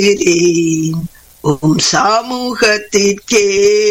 வருகிறேன் உம் சமூகத்திற்கே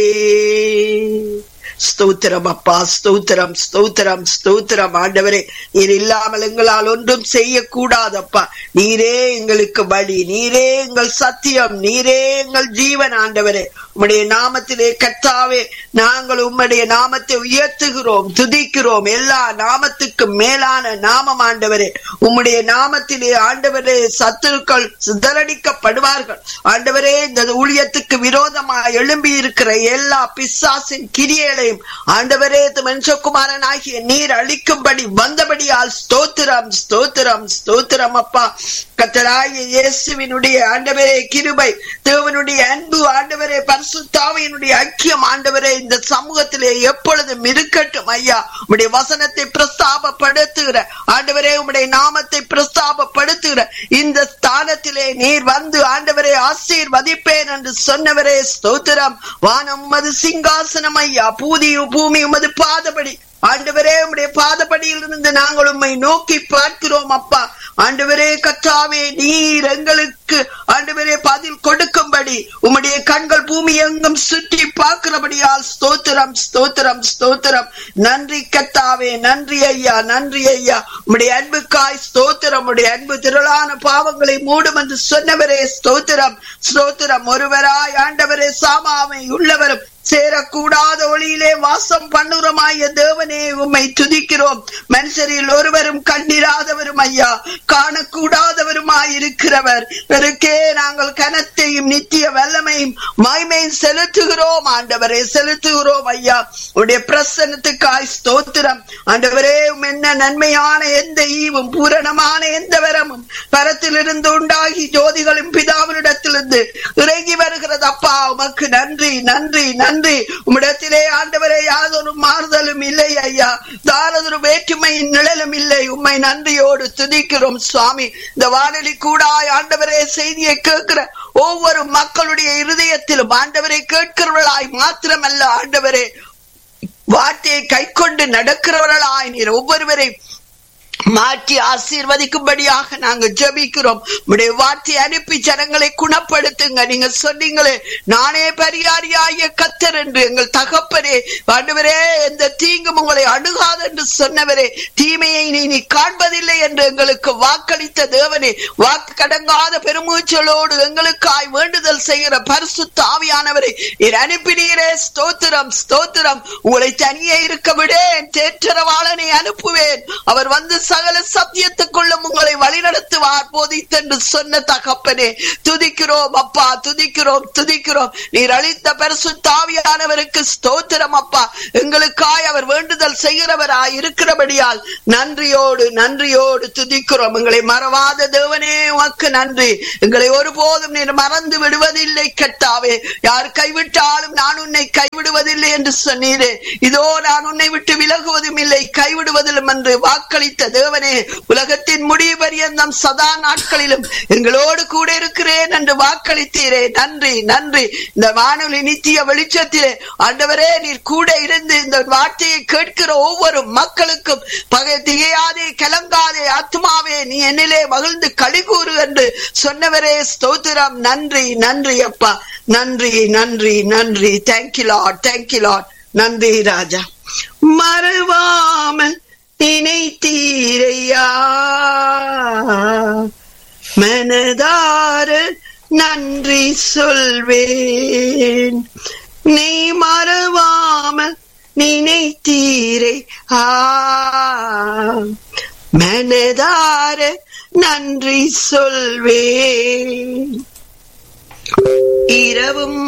ஸ்தோத்திரம் அப்பா ஸ்தோத்திரம் ஸ்தோத்திரம் ஸ்தோத்திரம் ஆண்டவரே நீர் இல்லாமல் எங்களால் ஒன்றும் செய்யக்கூடாதப்பா நீரே எங்களுக்கு வழி நீரே எங்கள் சத்தியம் நீரே எங்கள் ஜீவன் ஆண்டவரே உம்முடைய நாமத்திலே கத்தாவே நாங்கள் உம்முடைய நாமத்தை உயர்த்துகிறோம் துதிக்கிறோம் எல்லா நாமத்துக்கும் மேலான நாமம் ஆண்டவரே உம்முடைய நாமத்திலே ஆண்டவரே சத்துருக்கள் சிதறடிக்கப்படுவார்கள் ஆண்டவரே இந்த ஊழியத்துக்கு விரோதமாக எழும்பி இருக்கிற எல்லா பிசாசின் கிரியைகளையும் ஆண்டவரே மனுஷகுமாரன் ஆகிய நீர் அழிக்கும்படி வந்தபடியால் ஸ்தோத்திரம் ஸ்தோத்திரம் ஸ்தோத்திரம் அப்பா கத்தராய இயேசுவினுடைய ஆண்டவரே கிருபை தேவனுடைய அன்பு ஆண்டவரே பரிசுத்தாவையினுடைய ஐக்கியம் ஆண்டவரே இந்த சமூகத்திலே எப்பொழுதும் இருக்கட்டும் ஐயா உடைய வசனத்தை பிரஸ்தாபப்படுத்துகிற ஆண்டவரே உம்முடைய நாமத்தை பிரஸ்தாபப்படுத்துகிற இந்த ஸ்தானத்திலே நீர் வந்து ஆண்டவரே ஆசீர்வதிப்பேன் என்று சொன்னவரே ஸ்தோத்திரம் வானம் உமது சிங்காசனம் ஐயா பூதி பூமி உமது பாதபடி ஆண்டவரே உம்முடைய பாதபடியில் இருந்து நாங்கள் உம்மை நோக்கி பார்க்கிறோம் அப்பா ஆண்டவரே கத்தாவே நீர் எங்களுக்கு ஆண்டவரே பதில் கொடுக்கும்படி உம்முடைய கண்கள் பூமி எங்கும் சுற்றி பார்க்கிறபடியால் ஸ்தோத்திரம் ஸ்தோத்திரம் ஸ்தோத்திரம் நன்றி கத்தாவே நன்றி ஐயா நன்றி ஐயா உம்முடைய அன்புக்காய் ஸ்தோத்திரம் உடைய அன்பு திரளான பாவங்களை மூடும் என்று சொன்னவரே ஸ்தோத்திரம் ஸ்தோத்திரம் ஒருவராய் ஆண்டவரே சாமாவை உள்ளவரும் சேரக்கூடாத ஒளியிலே வாசம் பண்ணுறமாய தேவனே உம்மை துதிக்கிறோம் மனுஷரில் ஒருவரும் கண்டிராதவரும் ஐயா காணக்கூடாதவருமாய் இருக்கிறவர் பெருக்கே நாங்கள் கனத்தையும் நித்திய வல்லமையும் மகிமையும் செலுத்துகிறோம் ஆண்டவரே செலுத்துகிறோம் ஐயா உடைய பிரசன்னத்துக்காய் ஸ்தோத்திரம் ஆண்டவரே என்ன நன்மையான எந்த ஈவும் பூரணமான எந்த வரமும் பரத்திலிருந்து உண்டாகி ஜோதிகளும் பிதாவினிடத்திலிருந்து இறங்கி வருகிறது அப்பா உமக்கு நன்றி நன்றி நன்றி உம்மிடத்திலே ஆண்டவரே யாதொரு மாறுதலும் இல்லை ஐயா தாரதொரு வேற்றுமையின் நிழலும் இல்லை உம்மை நன்றியோடு துதிக்கிறோம் சுவாமி இந்த வானொலி கூடாய் ஆண்டவரே செய்தியை கேட்கிற ஒவ்வொரு மக்களுடைய இருதயத்திலும் ஆண்டவரை கேட்கிறவர்களாய் மாத்திரமல்ல ஆண்டவரே வார்த்தையை கை கொண்டு நடக்கிறவர்களாய் நீர் ஒவ்வொருவரை மாற்றி ஆசீர்வதிக்கும்படியாக நாங்க ஜபிக்கிறோம் உடைய வார்த்தை அனுப்பி ஜனங்களை குணப்படுத்துங்க நீங்க சொன்னீங்களே நானே பரிகாரியாய கத்தர் என்று எங்கள் தகப்பனே ஆண்டவரே எந்த தீங்கும் உங்களை அணுகாது என்று சொன்னவரே தீமையை நீ நீ காண்பதில்லை என்று எங்களுக்கு வாக்களித்த தேவனே வாக்கு கடங்காத பெருமூச்சலோடு எங்களுக்காய் வேண்டுதல் செய்கிற பரிசு தாவியானவரை நீர் அனுப்பினீரே ஸ்தோத்திரம் ஸ்தோத்திரம் உங்களை தனியே இருக்க விடேன் தேற்றரவாளனை அனுப்புவேன் அவர் வந்து சகல சத்தியத்துக்குள்ளும் உங்களை வழிநடத்துவார் போதித்தென்று சொன்ன தகப்பனே துதிக்கிறோம் அப்பா துதிக்கிறோம் துதிக்கிறோம் நீர் அளித்த பரிசு தாவியானவருக்கு ஸ்தோத்திரம் அப்பா எங்களுக்காய் அவர் வேண்டுதல் செய்கிறவராய் இருக்கிறபடியால் நன்றியோடு நன்றியோடு துதிக்கிறோம் எங்களை மறவாத தேவனே உமக்கு நன்றி எங்களை ஒருபோதும் நீர் மறந்து விடுவதில்லை கட்டாவே யார் கைவிட்டாலும் நான் உன்னை கைவிடுவதில்லை என்று சொன்னீரே இதோ நான் உன்னை விட்டு விலகுவதும் இல்லை கைவிடுவதிலும் என்று வாக்களித்த தேவனே உலகத்தின் முடிவு பரியந்தம் சதா நாட்களிலும் எங்களோடு கூட இருக்கிறேன் என்று வாக்களித்தீரே நன்றி நன்றி இந்த வானொலி நித்திய வெளிச்சத்திலே ஆண்டவரே நீர் கூட இருந்து இந்த வார்த்தையை கேட்கிற ஒவ்வொரு மக்களுக்கும் பகை திகையாதே கலங்காதே ஆத்மாவே நீ என்னிலே மகிழ்ந்து கழிகூறு என்று சொன்னவரே ஸ்தோத்திரம் நன்றி நன்றி அப்பா நன்றி நன்றி நன்றி தேங்க்யூ லாட் தேங்க்யூ லாட் நன்றி ராஜா மறவாமல் நினைத்தீரையா மனதார நன்றி சொல்வேன் நீ மறவாமல் நினைத்தீரை ஆ மனதார நன்றி சொல்வேன் இரவும்